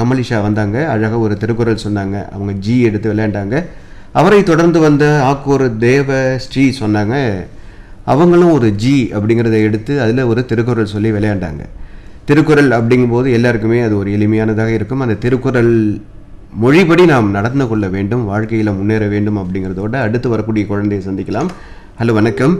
கமலிஷா வந்தாங்க அழகாக ஒரு திருக்குறள் சொன்னாங்க அவங்க ஜி எடுத்து விளையாண்டாங்க அவரை தொடர்ந்து வந்த ஆக்கூர் தேவ ஸ்ரீ சொன்னாங்க அவங்களும் ஒரு ஜி அப்படிங்கிறத எடுத்து அதில் ஒரு திருக்குறள் சொல்லி விளையாண்டாங்க திருக்குறள் அப்படிங்கும்போது எல்லாருக்குமே அது ஒரு எளிமையானதாக இருக்கும் அந்த திருக்குறள் மொழிப்படி நாம் நடந்து கொள்ள வேண்டும் வாழ்க்கையில் முன்னேற வேண்டும் அப்படிங்கிறதோட அடுத்து வரக்கூடிய குழந்தையை சந்திக்கலாம் ஹலோ வணக்கம்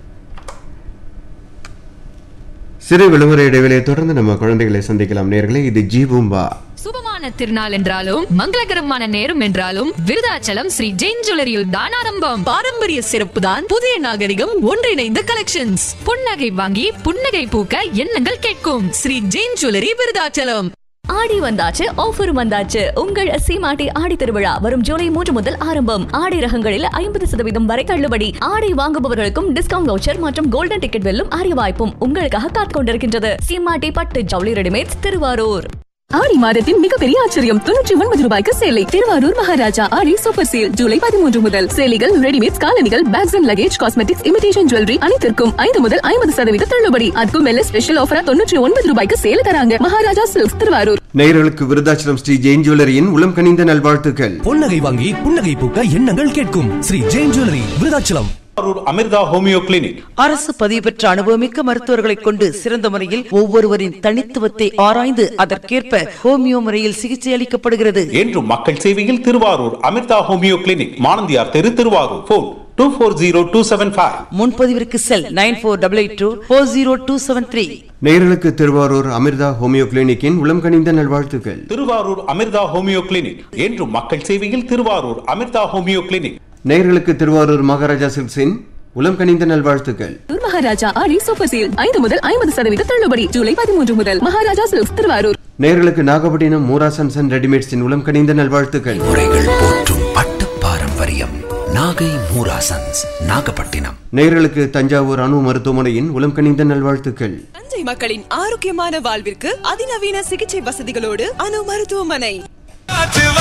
சிறு விளம்பர இடைவெளியை தொடர்ந்து நம்ம குழந்தைகளை சந்திக்கலாம் நேர்களே இது ஜீபூம்பா சுபமான திருநாள் என்றாலும் மங்களகரமான நேரம் என்றாலும் விருதாச்சலம் ஸ்ரீ ஜெயின் ஜுவல்லரியில் தான் ஆரம்பம் பாரம்பரிய சிறப்பு தான் புதிய நாகரிகம் ஒன்றிணைந்த கலெக்ஷன்ஸ் புன்னகை வாங்கி புன்னகை பூக்க எண்ணங்கள் கேட்கும் ஸ்ரீ ஜெயின் ஜுவல்லரி விருதாச்சலம் ஆடி வந்தாச்சு ஆஃபர் வந்தாச்சு உங்கள் சீமாட்டி ஆடி திருவிழா வரும் ஜூலை மூன்று முதல் ஆரம்பம் ஆடி ரகங்களில் ஐம்பது சதவீதம் வரை தள்ளுபடி ஆடை வாங்குபவர்களுக்கும் டிஸ்கவுண்ட் வவுச்சர் மற்றும் கோல்டன் டிக்கெட் வெல்லும் அரிய வாய்ப்பும் உங்களுக்காக காத்துக் கொண்டிருக்கின்றது சீமாட்டி பட்டு ஜவுளி ரெடிமேட்ஸ் திருவாரூர் ஆடி மாதத்தின் மிகப்பெரிய ஆச்சரியம் தொண்ணூற்றி ஒன்பது ரூபாய்க்கு சேலை திருவாரூர் மகாராஜா ஆடி சூப்பர் சேல் ஜூலை பதிமூன்று முதல் சேலைகள் ரெடிமேட் காலணிகள் bags and luggage cosmetics imitation jewellery அனைத்திற்கும் ஐந்து முதல் ஐம்பது சதவீத தள்ளுபடி அதுக்கும் மேல ஸ்பெஷல் ஆஃபரா தொண்ணூற்றி ஒன்பது ரூபாய்க்கு சேல தராங்க மகாராஜா சில்க்ஸ் திருவாரூர் நேயர்களுக்கு விருதாச்சலம் ஸ்ரீ ஜெயின் ஜுவல்லரியின் உளம் கனிந்த நல்வாழ்த்துக்கள் பொன்னகை வாங்கி புன்னகை பூக்க எண்ணங்கள் கேட்கும் Sri Jain jewellery Virudhachalam Thiruvarur Amirtha homeo clinic அரசு பதிவு பெற்ற அனுபவமிக்க மருத்துவர்களை கொண்டு சிறந்த முறையில் ஒவ்வொருவரின் தனித்துவத்தை ஆராய்ந்து அதற்கேற்ப ஹோமியோ முறையில் சிகிச்சை அளிக்கப்படுகிறது என்றும் மக்கள் சேவையில் திருவாரூர் அமிர்தா ஹோமியோ கிளினிக் மானந்தியார் தெரு Thiruvarur phone two four zero two seven five முன்பதிவிற்கு cell nine four double eight two four zero two seven three நேயர்களுக்கு திருவாரூர் அமிர்தா ஹோமியோ கிளினிக்கின் உளம் கனிந்த நல்வாழ்த்துக்கள் திருவாரூர் அமிர்தா ஹோமியோ கிளினிக் என்றும் மக்கள் சேவையில் திருவாரூர் அமிர்தா ஹோமியோ கிளினிக் நேயர்களுக்கு திருவாரூர் மகாராஜா சில்க்ஸின் உளம் கனிந்த நல்வாழ்த்துக்கள் மகாராஜா ஆடி சூப்பர் சேல் ஐந்து முதல் ஐம்பது சதவீத தள்ளுபடி ஜூலை பதிமூன்று முதல் மகாராஜா சில்க்ஸ் திருவாரூர் நேயர்களுக்கு நாகப்பட்டினம் மூராசன்ஸ் அண்ட் ரெடிமேட்ஸின் உளம் கனிந்த நல்வாழ்த்துக்கள் முறைகள் போற்றும் பட்டு பாரம்பரியம் நாகை மூராசன்ஸ் நாகப்பட்டினம் நேயர்களுக்கு தஞ்சாவூர் அணு மருத்துவமனையின் உளம் கனிந்த நல்வாழ்த்துக்கள் தஞ்சை மக்களின் ஆரோக்கியமான வாழ்விற்கு அதிநவீன சிகிச்சை வசதிகளோடு அணு மருத்துவமனை